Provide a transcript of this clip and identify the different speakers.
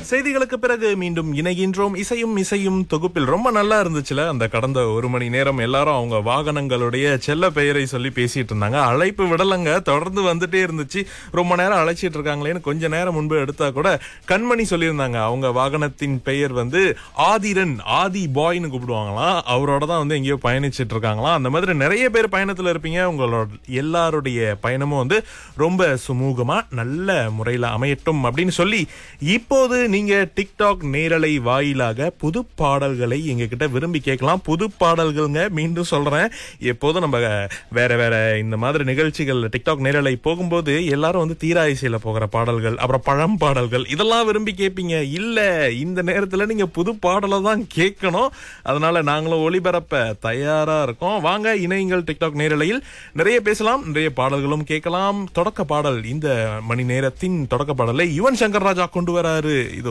Speaker 1: செய்திகளுக்கு பிறகு மீண்டும் இணைகின்றோம் இசையும் இசையும் தொகுப்பில் ரொம்ப நல்லா இருந்துச்சுல அந்த கடந்த ஒரு மணி நேரம் எல்லாரும் அவங்க வாகனங்களுடைய செல்ல பெயரை சொல்லி பேசிட்டு இருந்தாங்க அழைப்பு விடலங்க தொடர்ந்து வந்துட்டே இருந்துச்சு ரொம்ப நேரம் அழைச்சிட்டு இருக்காங்களேன்னு கொஞ்ச நேரம் முன்பு எடுத்தா கூட கண்மணி சொல்லியிருந்தாங்க அவங்க வாகனத்தின் பெயர் வந்து ஆதிரன் ஆதி பாய்னு கூப்பிடுவாங்களாம் அவரோட தான் வந்து எங்கேயோ பயணிச்சிட்டு இருக்காங்களாம் அந்த மாதிரி நிறைய பேர் பயணத்துல இருப்பீங்க உங்களோட எல்லாருடைய பயணமும் வந்து ரொம்ப சுமூகமா நல்ல முறையில அமையட்டும் அப்படின்னு சொல்லி இப்போது நீங்க டிக்டாக் நேரலை வாயிலாக புது பாடல்களை எங்க கிட்ட விரும்பி கேட்கலாம் புது பாடல்கள்ங்க மீண்டும் சொல்றேன் எப்போதும் நம்ம வேற வேற இந்த மாதிரி நிகழ்ச்சிகள் டிக்டாக் நேரலை போகும்போது எல்லாரும் வந்து தீரா இசையில போகிற பாடல்கள் அப்புறம் பழம் பாடல்கள் இதெல்லாம் விரும்பி கேட்பீங்க இல்ல இந்த நேரத்துல நீங்க புது பாடலை தான் கேட்கணும் அதனால நாங்களும் ஒளிபரப்ப தயாரா இருக்கோம் வாங்க இணையங்கள் டிக்டாக் நேரலையில் நிறைய பேசலாம் நிறைய பாடல்களும் கேட்கலாம் தொடக்க பாடல் இந்த மணி நேரத்தின் தொடக்க பாடலை யுவன் சங்கர் ராஜா கொண்டு வராரு இது